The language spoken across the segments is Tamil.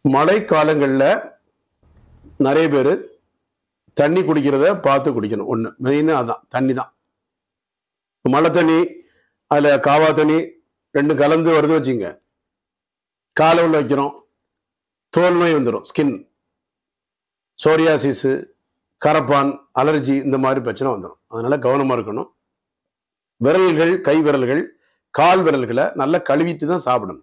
மழை காலங்களில் நிறைய பேர் தண்ணி குடிக்கிறத பார்த்து குடிக்கணும் ஒன்று மெயினாக அதான் தண்ணி தான் மழை தண்ணி அதில் காவா தண்ணி ரெண்டு கலந்து வருது வச்சுங்க காலை உள்ள வைக்கிறோம் தோல் நோய் வந்துடும் ஸ்கின் சோரியாசிஸு கரப்பான் அலர்ஜி இந்த மாதிரி பிரச்சனை வந்துடும் அதனால கவனமாக இருக்கணும் விரல்கள் கை விரல்கள் கால் விரல்களை நல்லா கழுவிட்டு தான் சாப்பிடணும்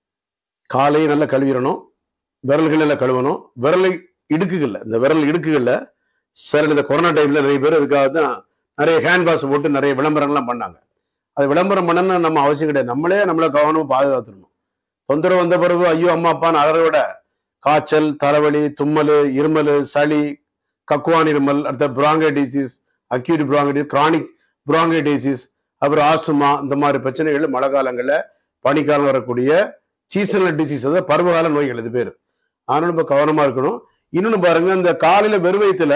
காலையும் நல்லா கழுவிடணும் விரல்கள் எல்லாம் கழுவணும் விரலை இடுக்குகள்ல இந்த விரல் இடுக்குகள்ல சார் இந்த கொரோனா டைம்ல நிறைய பேர் அதுக்காக தான் நிறைய ஹேண்ட் வாஷ் போட்டு நிறைய விளம்பரங்கள்லாம் பண்ணாங்க அது விளம்பரம் பண்ணணும்னு நம்ம அவசியம் கிடையாது நம்மளே நம்மளை கவனமா பாதுகாத்துடணும் தொந்தரவு வந்த பிறகு ஐயோ அம்மா அப்பான்னு அலறதை விட காய்ச்சல் தலைவலி தும்மல் இருமல் சளி கக்குவான் இருமல் அடுத்த பிராங்கைடிசிஸ் அக்யூட் பிராங்கைடிஸ் கிரானிக் பிராங்கைடிசிஸ் அப்புறம் ஆஸ்துமா இந்த மாதிரி பிரச்சனைகள் மழை காலங்களில் பனிக்காலம் வரக்கூடிய சீசனல் டிசீஸ் அதாவது பருவகால நோய்கள் இது பேர் அதனால நம்ம கவனமா இருக்கணும் இன்னொன்னு பாருங்க இந்த காலையில வெறுவயத்துல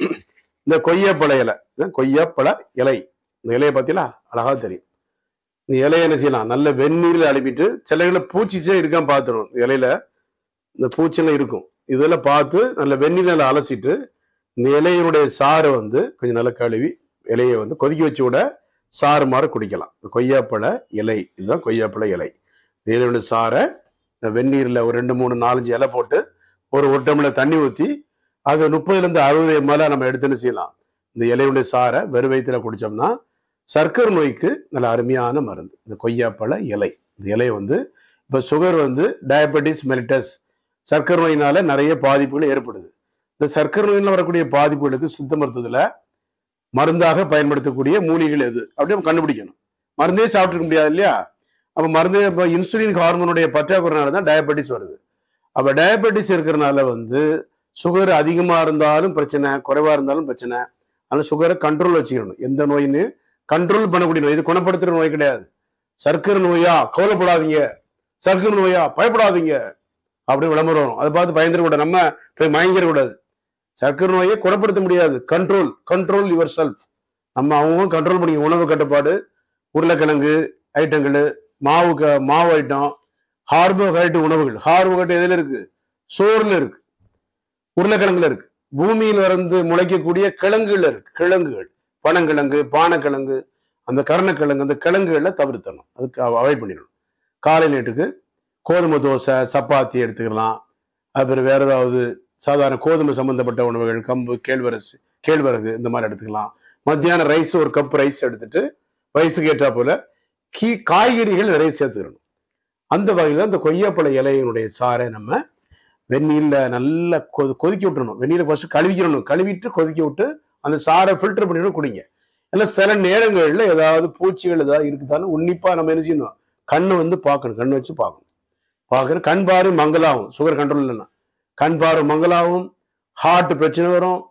இந்த கொய்யாப்பழ இலை இதான் கொய்யாப்பழ இலை இந்த இலையை பார்த்தீங்களா அழகா தெரியும் இந்த இலையை என்ன செய்யலாம் நல்ல வெந்நீரில் அழுப்பிட்டு சில இலை பூச்சிச்சே இருக்கான்னு பார்த்துடும் இந்த இலையில இந்த பூச்செல்லாம் இருக்கும் இதெல்லாம் பார்த்து நல்ல வெந்நீரில் அலசிட்டு இந்த இலையினுடைய சாறை வந்து கொஞ்சம் நல்லா கழுவி இலையை வந்து கொதிக்க வச்சு விட சாறு மாதிரி குடிக்கலாம் இந்த கொய்யாப்பழ இலை இதுதான் கொய்யாப்பழ இலை இந்த இலையுடைய சாறை இந்த வெந்நீரில் ஒரு ரெண்டு மூணு நாலஞ்சு இலை போட்டு ஒரு ஒரு டம்ளர் தண்ணி ஊற்றி அது முப்பதுலேருந்து அறுபது எம்எல்ல நம்ம எடுத்துன்னு செய்யலாம் இந்த இலையுடைய சாறை வெறும் வயிற்றுல குடித்தோம்னா சர்க்கரை நோய்க்கு நல்ல அருமையான மருந்து இந்த கொய்யாப்பழ இலை இந்த இலையை வந்து இப்போ சுகர் வந்து டயபெட்டிஸ் மெலிட்டஸ் சர்க்கரை நோயினால நிறைய பாதிப்புகள் ஏற்படுது இந்த சர்க்கரை நோயினால் வரக்கூடிய பாதிப்புகளுக்கு சித்த மருத்துவத்தில் மருந்தாக பயன்படுத்தக்கூடிய மூலிகைகள் எது அப்படியே கண்டுபிடிக்கணும் மருந்தே சாப்பிட்டுக்க முடியாது இல்லையா அப்போ மருந்து இப்போ இன்சுலின் ஹார்மோனுடைய பற்றாக்குறைனால தான் டயபெட்டிஸ் வருது அப்போ டயபெட்டிஸ் இருக்கிறனால வந்து சுகர் அதிகமாக இருந்தாலும் பிரச்சனை குறைவாக இருந்தாலும் பிரச்சனை அதனால சுகரை கண்ட்ரோல் வச்சுக்கணும் எந்த நோயின்னு கண்ட்ரோல் பண்ணக்கூடிய நோய் இது குணப்படுத்துகிற நோய் கிடையாது சர்க்கரை நோயா கவலைப்படாதீங்க சர்க்கரை நோயா பயப்படாதீங்க அப்படி விளம்பரம் வரும் அதை பார்த்து பயந்துடக்கூடாது நம்ம போய் மயங்கிடக்கூடாது சர்க்கரை நோயை குணப்படுத்த முடியாது கண்ட்ரோல் கண்ட்ரோல் யுவர் செல்ஃப் நம்ம அவங்க கண்ட்ரோல் பண்ணி உணவு கட்டுப்பாடு உருளைக்கிழங்கு ஐட்டங்கள் மாவு க- மாவு ஐட்டம் கார்போஹைட்ரேட் உணவுகள் கார்போஹைட்ரேட் எதுல இருக்கு சோறுல இருக்கு உருளைக்கிழங்குல இருக்கு பூமியில் வந்து முளைக்கக்கூடிய கிழங்குல இருக்கு கிழங்குகள் பனங்கிழங்கு பானைக்கிழங்கு அந்த கருணக்கிழங்கு அந்த கிழங்குகளை தவிர்த்தணும் அதுக்கு அவாய்ட் பண்ணிடணும் காலை நேட்டுக்கு கோதுமை தோசை சப்பாத்தி எடுத்துக்கலாம் அப்புறம் வேற ஏதாவது சாதாரண கோதுமை சம்பந்தப்பட்ட உணவுகள் கம்பு கேழ்வரசு கேழ்வரகு இந்த மாதிரி எடுத்துக்கலாம் மத்தியானம் ரைஸ் ஒரு கப் ரைஸ் எடுத்துட்டு வயசுக்கு ஏற்றா போல கீ காய்கறிகள் நிறைய சேர்த்துக்கணும் அந்த வகையில் இந்த கொய்யாப்பழ இலையினுடைய சாறை நம்ம வெந்நீரில் நல்லா கொதி கொதிக்க விட்டுறணும் வெந்நீரை ஃபர்ஸ்ட் கழுவிக்கிறணும் கழுவிட்டு கொதிக்க விட்டு அந்த சாறை ஃபில்டர் பண்ணிட்டு குடிங்க இல்லை சில நேரங்களில் ஏதாவது பூச்சிகள் ஏதாவது இருக்குதான்னு உன்னிப்பாக நம்ம என்ன செய்யணும் கண்ணை வந்து பார்க்கணும் கண் வச்சு பார்க்கணும் பார்க்கணும் கண் பார்வை மங்கலாகும் சுகர் கண்ட்ரோல் இல்லைன்னா கண் பார்வை மங்கலாகும் ஹார்ட் பிரச்சனை வரும்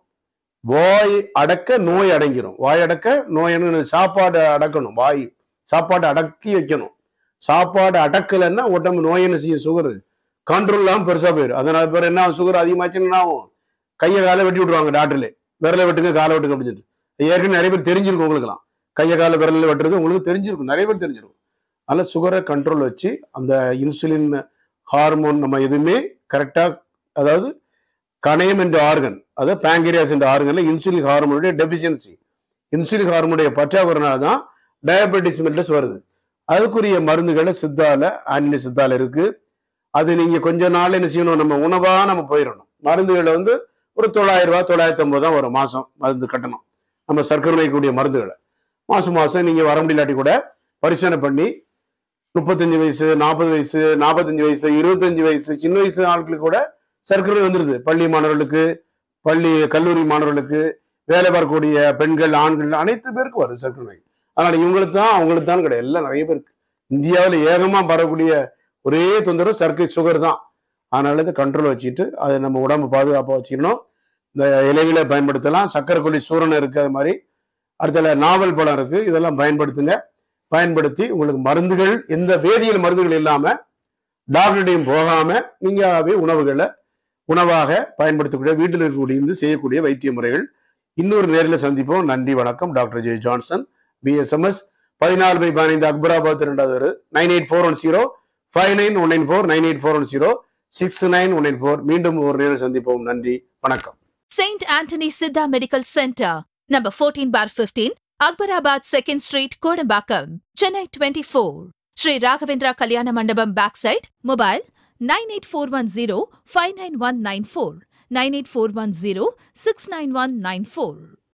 வாய் அடக்க நோய் அடங்கிரும் வாய் அடக்க நோய் என்ன சாப்பாடு அடக்கணும் வாய் சாப்பாடு அடக்கி வைக்கணும் சாப்பாடு அடக்கலைன்னா உடம்பு நோய் என்ன செய்யும் சுகர் கண்ட்ரோல் இல்லாமல் பெருசா போயிடும் அதனால பேர் என்ன சுகர் அதிகமாச்சுன்னா என்ன ஆகும் கையை காலை வெட்டி விட்டுருவாங்க டாக்டர்ல விரலை வெட்டுங்க காலை வெட்டுங்க அப்படின்னு சொல்லிட்டு ஏற்கனவே நிறைய பேர் தெரிஞ்சிருக்கும் உங்களுக்குலாம் கையை காலை விரலில் வெட்டுறது உங்களுக்கு தெரிஞ்சிருக்கும் நிறைய பேர் தெரிஞ்சிருக்கும் அதனால சுகரை கண்ட்ரோல் வச்சு அந்த இன்சுலின் ஹார்மோன் நம்ம எதுவுமே கரெக்டா அதாவது கணையம் என்ற ஆர்கன் அதாவது பேங்கிரியாஸ் என்ற ஆர்கன்ல இன்சுலின் ஹார்மோனுடைய டெபிஷியன்சி இன்சுலின் ஹார்மோனுடைய பற்றாக்குறைனால தான் டயபெட்டிஸ் மெல்டஸ் வருது அதுக்குரிய மருந்துகளை சித்தால ஆன்மீக சித்தால இருக்கு அது நீங்க கொஞ்ச நாள் என்ன செய்யணும் நம்ம உணவா நம்ம போயிடணும் மருந்துகளை வந்து ஒரு தொள்ளாயிரம் ரூபாய் தொள்ளாயிரத்தி ஐம்பது தான் வரும் மாசம் மருந்து கட்டணும் நம்ம சர்க்கரை நோய்க்கூடிய மருந்துகளை மாசம் மாசம் நீங்க வர முடியலாட்டி கூட பரிசோதனை பண்ணி முப்பத்தஞ்சு வயசு நாற்பது வயசு நாற்பத்தஞ்சு வயசு இருபத்தஞ்சு வயசு சின்ன வயசு ஆட்களுக்கு கூட சர்க்கரை நோய் வந்துருது பள்ளி மாணவர்களுக்கு பள்ளி கல்லூரி மாணவர்களுக்கு வேலை பார்க்கக்கூடிய பெண்கள் ஆண்கள் அனைத்து பேருக்கும் வருது சர்க்கரை நோய் அதனால இவங்களுக்கு தான் அவங்களுக்கு தான் கிடையாது எல்லாம் நிறைய பேருக்கு இந்தியாவில் ஏகமா பரவக்கூடிய ஒரே தொந்தரவு சர்க்கரை சுகர் தான் அதனால இதை கண்ட்ரோல் வச்சுட்டு அதை நம்ம உடம்பு பாதுகாப்பாக வச்சுக்கணும் இந்த இலைகளை பயன்படுத்தலாம் சர்க்கரை கொல்லி சூரணம் இருக்கு அது மாதிரி அடுத்தல நாவல் பழம் இருக்கு இதெல்லாம் பயன்படுத்துங்க பயன்படுத்தி உங்களுக்கு மருந்துகள் எந்த வேதியியல் மருந்துகள் இல்லாம டாக்டர்டையும் போகாம நீங்களாவே உணவுகளை உணவாக பயன்படுத்தக்கூடிய வீட்டில் இருக்கக்கூடிய இருந்து செய்யக்கூடிய வைத்திய முறைகள் இன்னொரு நேரில் சந்திப்போம் நன்றி வணக்கம் டாக்டர் ஜெய் ஜான்சன் பிஎஸ்எம்எஸ் பதினாலு பை பதினைந்து அக்பராபாத் இரண்டாவது nine eight four one zero five nine one nine four nine eight four one zero six nine one eight four மீண்டும் ஒரு நேரம் சந்திப்போம் நன்றி வணக்கம் Saint Anthony Siddha Medical Center, number 14 bar 15, Akbarabad 2nd Street, Kodambakam, Chennai 24. Sri Raghavendra Kalyana Mandapam backside, mobile 98410 59194, 98410 69194.